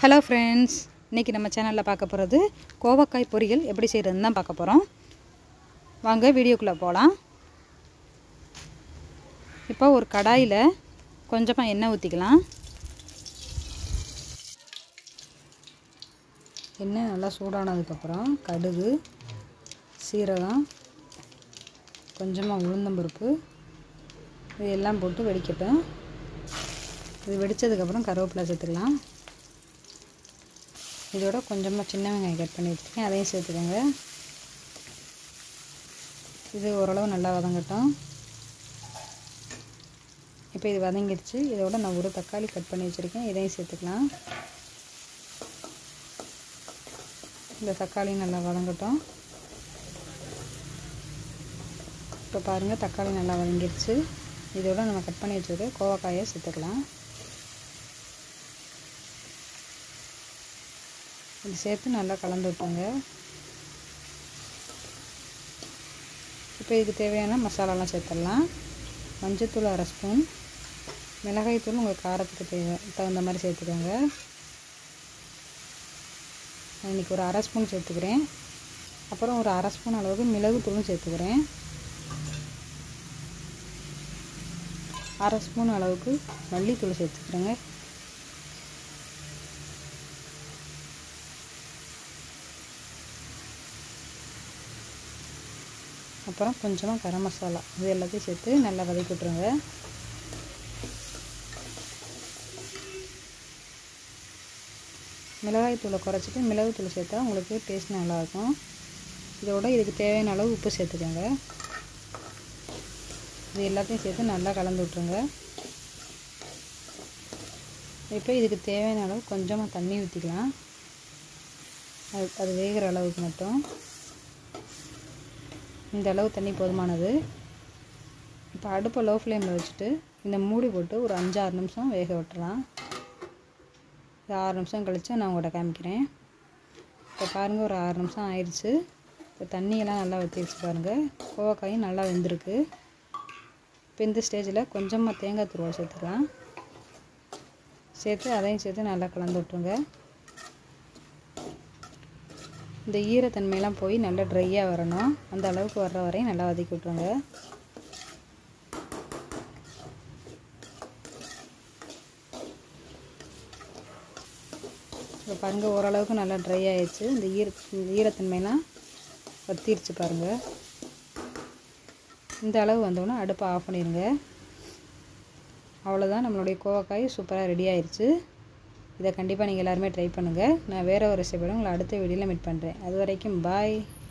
hello friends இன்றைக்கி நம்ம சேனலில் பார்க்க போகிறது கோவக்காய் பொரியல் எப்படி செய்கிறதுன்னு தான் பார்க்க போகிறோம் வாங்க வீடியோக்குள்ளே போகலாம் இப்போ ஒரு கடாயில் கொஞ்சமாக எண்ணெய் ஊற்றிக்கலாம் எண்ணெய் நல்லா சூடானதுக்கப்புறம் கடுகு சீரகம் கொஞ்சமாக உளுந்தம்பருப்பு இது எல்லாம் போட்டு வெடிக்கட்டும் இது வெடித்ததுக்கப்புறம் கருவேப்பிலை சேர்த்துக்கலாம் இதோட கொஞ்சமாக சின்ன வெங்காயம் கட் பண்ணி வச்சுருக்கேன் அதையும் சேர்த்துக்கோங்க இது ஓரளவு நல்லா வதங்கட்டும் இப்போ இது வதங்கிடுச்சு இதோட நான் ஒரு தக்காளி கட் பண்ணி வச்சுருக்கேன் இதையும் சேர்த்துக்கலாம் இந்த தக்காளி நல்லா வதங்கட்டும் இப்போ பாருங்கள் தக்காளி நல்லா வதங்கிடுச்சு இதோட நம்ம கட் பண்ணி வச்சுருக்க கோவக்காயை சேர்த்துக்கலாம் இது சேர்த்து நல்லா கலந்து விட்டுங்க இப்போ இதுக்கு தேவையான மசாலாலாம் சேர்த்துடலாம் மஞ்சத்தூள் அரை ஸ்பூன் மிளகாய்த்தூள் உங்கள் காரத்துக்கு தேவை தகுந்த மாதிரி சேர்த்துக்கோங்க நான் இன்றைக்கி ஒரு அரை ஸ்பூன் சேர்த்துக்கிறேன் அப்புறம் ஒரு அரை ஸ்பூன் அளவுக்கு மிளகுத்தூளும் சேர்த்துக்கிறேன் அரை ஸ்பூன் அளவுக்கு மல்லித்தூள் சேர்த்துக்கிறேங்க அப்புறம் கொஞ்சமாக கரம் மசாலா இது எல்லாத்தையும் சேர்த்து நல்லா வதக்கி விட்ருங்க மிளகாய் தூளை குறைச்சிட்டு மிளகு தூள் சேர்த்தா உங்களுக்கு டேஸ்ட் நல்லாயிருக்கும் இதோட இதுக்கு தேவையான அளவு உப்பு சேர்த்துக்கோங்க இது எல்லாத்தையும் சேர்த்து நல்லா கலந்து விட்ருங்க இப்போ இதுக்கு தேவையான அளவு கொஞ்சமாக தண்ணி ஊற்றிக்கலாம் அது அது வேகிற அளவுக்கு மட்டும் இந்த அளவு தண்ணி போதுமானது இப்போ அடுப்பை லோ ஃப்ளேமில் வச்சுட்டு இந்த மூடி போட்டு ஒரு அஞ்சாறு நிமிஷம் வேக விட்டுறலாம் இது ஆறு நிமிஷம் கழித்து நான் உங்கள்கிட்ட காமிக்கிறேன் இப்போ பாருங்கள் ஒரு ஆறு நிமிஷம் ஆயிடுச்சு இப்போ தண்ணியெல்லாம் நல்லா வற்றிடுச்சு பாருங்கள் கோவக்காயும் நல்லா வெந்திருக்கு இப்போ இந்த ஸ்டேஜில் கொஞ்சமாக தேங்காய் துருவல் சேர்த்துக்கலாம் சேர்த்து அதையும் சேர்த்து நல்லா கலந்து விட்ருங்க இந்த ஈரத்தன்மையெல்லாம் போய் நல்லா ட்ரையாக வரணும் அந்த அளவுக்கு வர்ற வரையும் நல்லா வதக்கி விட்ருங்க இப்போ பாருங்கள் ஓரளவுக்கு நல்லா ட்ரை ஆயிடுச்சு இந்த ஈர இந்த ஈரத்தன்மையெல்லாம் வத்திருச்சு பாருங்கள் இந்த அளவு வந்தோடனே அடுப்பை ஆஃப் பண்ணிடுங்க அவ்வளோதான் நம்மளுடைய கோவக்காய் சூப்பராக ரெடி ஆயிடுச்சு இதை கண்டிப்பாக நீங்கள் எல்லாருமே ட்ரை பண்ணுங்கள் நான் வேறு ஒரு ரெசிபியோட உங்களை அடுத்த வீடியோவில் மீட் பண்ணுறேன் அது வரைக்கும் பாய்